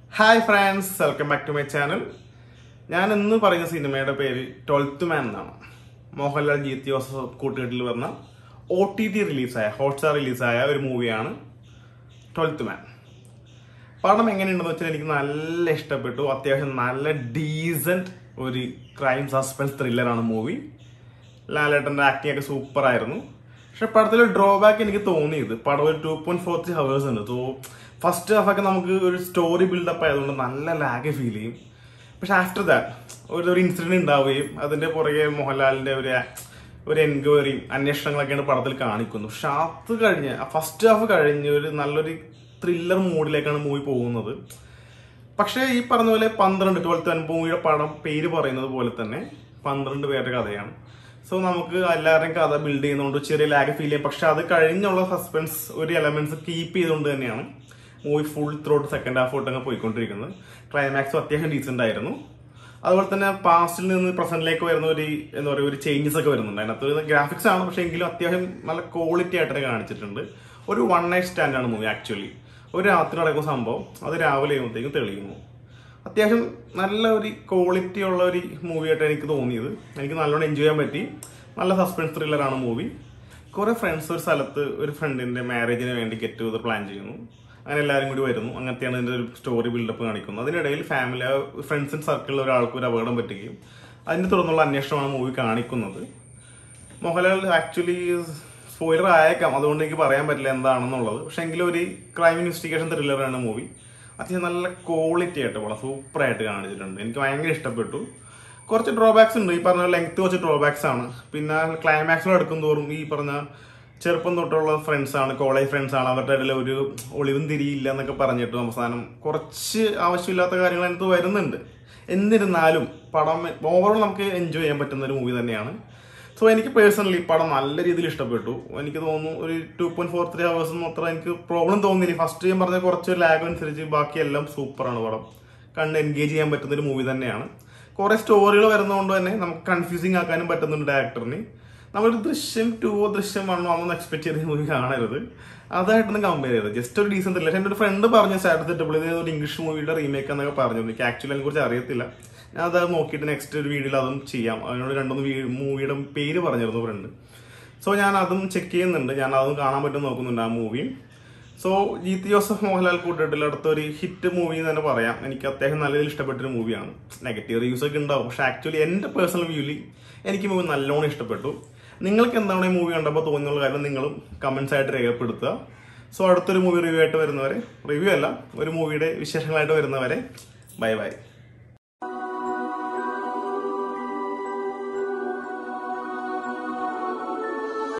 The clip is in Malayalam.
hi friends welcome back to my channel ഞാൻ ഇന്ന് പറയുന്ന സിനിമയുടെ പേര് ട്വൽത്ത് മാൻ എന്നാണ് മോഹൻലാൽ ജീത് ജോസഫ് കൂട്ടുകെട്ടിൽ വന്ന ഒ ടി ടി റിലീസായ ഹോട്ട്സ്റ്റാർ റിലീസായ ഒരു മൂവിയാണ് ട്വൽത്ത് മാൻ പടം എങ്ങനെയുണ്ടെന്ന് വെച്ചാൽ എനിക്ക് നല്ല ഇഷ്ടപ്പെട്ടു അത്യാവശ്യം നല്ല ഡീസൻറ്റ് ഒരു ക്രൈം സസ്പെൻസ് ത്രില്ലറാണ് മൂവി ലാലേട്ടൻ്റെ ആക്ടിംഗ് ഒക്കെ സൂപ്പർ ആയിരുന്നു പക്ഷെ പടത്തിൽ ഡ്രോബാക്ക് എനിക്ക് തോന്നിയത് പടം ഒരു two point four three hours ഉണ്ട് സോ ഫസ്റ്റ് ഹാഫ് ഒക്കെ നമുക്ക് ഒരു സ്റ്റോറി ബിൽഡപ്പ് ആയതുകൊണ്ട് നല്ല ലാഗ് ഫീൽ ചെയ്യും പക്ഷെ ആഫ്റ്റർ ദാറ്റ് ഒരു ഒരു ഇൻസിഡന്റ് ഉണ്ടാവുകയും അതിന്റെ പുറകെ മോഹൻലാലിന്റെ ഒരു ഒരു എൻക്വയറിയും അന്വേഷണങ്ങളൊക്കെയാണ് പടത്തിൽ കാണിക്കുന്നത് പക്ഷെ അത് കഴിഞ്ഞ് ഫസ്റ്റ് ഹാഫ് കഴിഞ്ഞ് ഒരു നല്ലൊരു ത്രില്ലർ മൂഡിലേക്കാണ് മൂവി പോകുന്നത് പക്ഷേ ഈ പറഞ്ഞ പോലെ പന്ത്രണ്ട് ട്വൽത്ത് മൂവിയുടെ പടം പേര് പറയുന്നത് പോലെ തന്നെ പന്ത്രണ്ട് പേരുടെ കഥയാണ് സോ നമുക്ക് എല്ലാവരുടെയും കഥ ബിൽഡ് ചെയ്യുന്നതുകൊണ്ട് ചെറിയ ലാഗ് ഫീൽ ചെയ്യും പക്ഷെ അത് കഴിഞ്ഞുള്ള സസ്പെൻസ് ഒരു എലമെന്റ്സ് കീപ്പ് ചെയ്തുകൊണ്ട് തന്നെയാണ് movie full throttle second half തൊട്ടങ്ങ് പോയിക്കൊണ്ടിരിക്കുന്നത് ക്ലൈമാക്സും അത്യാവശ്യം ഡീസെന്റ് ആയിരുന്നു അതുപോലെ തന്നെ പാസ്റ്റിൽ നിന്ന് പ്രസന്റിലേക്ക് വരുന്ന ഒരു എന്താ പറയുക ഒരു ചേഞ്ചസ് ഒക്കെ വരുന്നുണ്ട് അതിനകത്ത് ഗ്രാഫിക്സ് ആണ് പക്ഷേ എങ്കിലും അത്യാവശ്യം നല്ല ക്വാളിറ്റി ആയിട്ട് തന്നെ കാണിച്ചിട്ടുണ്ട് ഒരു വൺ നൈറ്റ് സ്റ്റാൻഡാണ് മൂവി ആക്ച്വലി ഒരു രാത്രി നടക്കുന്ന സംഭവം അത് രാവിലെ ആകുമ്പോഴത്തേക്കും തെളിയുന്നു അത്യാവശ്യം നല്ല ഒരു ക്വാളിറ്റി ഉള്ള ഒരു മൂവിയായിട്ട് എനിക്ക് തോന്നിയത് എനിക്ക് നല്ലോണം എൻജോയ് ചെയ്യാൻ പറ്റി നല്ല സസ്പെൻസ് ത്രില്ലറാണ് മൂവി കുറെ ഫ്രണ്ട്സ് ഒരു സ്ഥലത്ത് ഒരു ഫ്രണ്ടിന്റെ മാരേജിന് വേണ്ടി ഗെറ്റ് ടുഗദർ പ്ലാൻ ചെയ്യുന്നു അങ്ങനെ എല്ലാവരും കൂടി വരുന്നു അങ്ങനത്തെയാണ് ഇതിന്റെ ഒരു സ്റ്റോറി ബിൽഡപ്പ് കാണിക്കുന്നത് അതിനിടയിൽ ഫാമിലി ഫ്രണ്ട്സിന്റെ സർക്കിളിൽ ഒരാൾക്ക് ഒരു അപകടം പറ്റുകയും അതിനെ തുടർന്നുള്ള അന്വേഷണമാണ് മൂവി കാണിക്കുന്നത് മോഹൻലാൽ ആക്ച്വലി സ്പോയിലർ ആയേക്കാം അതുകൊണ്ട് എനിക്ക് പറയാൻ പറ്റില്ല എന്താണെന്നുള്ളത് പക്ഷെ എങ്കിലും ഒരു ക്രൈം ഇൻവെസ്റ്റിഗേഷൻ ത്രില്ലറാണ് മൂവി അത്യാവശ്യം നല്ല ക്വാളിറ്റി ആയിട്ട് വളരെ സൂപ്പർ ആയിട്ട് കാണിച്ചിട്ടുണ്ട് എനിക്ക് ഭയങ്കര ഇഷ്ടപ്പെട്ടു കുറച്ച് ഡ്രോബാക്സ് ഉണ്ട് ഈ പറഞ്ഞ ലെങ്ത് കുറച്ച് ഡ്രോബാക്സ് ആണ് പിന്നെ ക്ലൈമാക്സിൽ എടുക്കും തോറും ഈ പറഞ്ഞ ചെറുപ്പം തൊട്ടുള്ള ഫ്രണ്ട്സ് ആണ് കോളേജ് ഫ്രണ്ട്സ് ആണ് അവരുടെ ഇടയിൽ ഒരു ഒളിവും തിരിയില്ല എന്നൊക്കെ പറഞ്ഞിട്ട് അവസാനം കുറച്ച് ആവശ്യമില്ലാത്ത കാര്യങ്ങൾ അതിനകത്ത് വരുന്നുണ്ട് എന്നിരുന്നാലും പടം ഓവറോൾ നമുക്ക് എൻജോയ് ചെയ്യാൻ പറ്റുന്ന ഒരു മൂവി തന്നെയാണ് സോ എനിക്ക് പേഴ്സണലി പടം നല്ല രീതിയിൽ ഇഷ്ടപ്പെട്ടു എനിക്ക് തോന്നുന്നു ഒരു two point four three hours അത്ര എനിക്ക് പ്രോബ്ലം തോന്നിയില്ല ഫസ്റ്റ് ഞാൻ പറഞ്ഞ കുറച്ച് ലാഗ് അനുസരിച്ച് ബാക്കിയെല്ലാം സൂപ്പറാണ് പടം കണ്ട് എൻഗേജ് ചെയ്യാൻ പറ്റുന്ന ഒരു മൂവി തന്നെയാണ് കുറെ സ്റ്റോറികൾ വരുന്നതുകൊണ്ട് തന്നെ നമുക്ക് കൺഫ്യൂസിങ് ആക്കാനും പറ്റുന്നുണ്ട് ഡയറക്ടറിന് നമ്മൾ ദൃശ്യം ടൂവോ ദൃശ്യം വണ്ണോ അതൊന്നും എക്സ്പെക്ട് ചെയ്ത മൂവി കാണരുത് അതായിട്ടൊന്നും കമ്പയർ ചെയ്തത് ജസ്റ്റ് ഒരു ഡീസൻ ഇല്ല എൻ്റെ ഒരു ഫ്രണ്ട് പറഞ്ഞു സ്റ്റാറ്റസ് ഇട്ടപ്പോൾ ഇത് ഒരു ഇംഗ്ലീഷ് മൂവിയുടെ റീമേക്ക് എന്നൊക്കെ പറഞ്ഞു എനിക്ക് ആക്ച്വലി അതിനെ കുറിച്ച് അറിയത്തില്ല ഞാൻ അത് നോക്കിയിട്ട് നെക്സ്റ്റ് ഒരു വീഡിയോയിൽ അതും ചെയ്യാം അതിനോട് രണ്ടൊന്ന് മൂവിയുടെ പേര് പറഞ്ഞിരുന്നു ഫ്രണ്ട് സോ ഞാൻ അതും ചെക്ക് ചെയ്യുന്നുണ്ട് ഞാൻ അതും കാണാൻ പറ്റും നോക്കുന്നുണ്ട് ആ മൂവിയും സോ ജീത്ത് ജോസഫ് മോഹൻലാൽ കൂട്ടിട്ടിൽ അടുത്ത ഒരു ഹിറ്റ് മൂവി എന്ന് തന്നെ പറയാം എനിക്ക് അത്യാവശ്യം നല്ല രീതിയിൽ ഇഷ്ടപ്പെട്ടൊരു മൂവിയാണ് നെഗറ്റീവ് റിവ്യൂസ് ഒക്കെ ഉണ്ടാവും പക്ഷെ ആക്ച്വലി എൻ്റെ പേഴ്സണൽ വ്യൂവിൽ എനിക്ക് മൂവി നല്ലോണം ഇഷ്ടപ്പെട്ടു നിങ്ങൾക്ക് എന്താണ് ഈ മൂവി കണ്ടപ്പോൾ തോന്നിയുള്ള കാര്യം നിങ്ങളും കമൻസ് ആയിട്ട് രേഖപ്പെടുത്തുക സോ അടുത്തൊരു മൂവി റിവ്യൂ ആയിട്ട് വരുന്നവരെ റിവ്യൂ അല്ല ഒരു മൂവിയുടെ വിശേഷങ്ങളായിട്ട് വരുന്നവരെ ബൈ ബൈ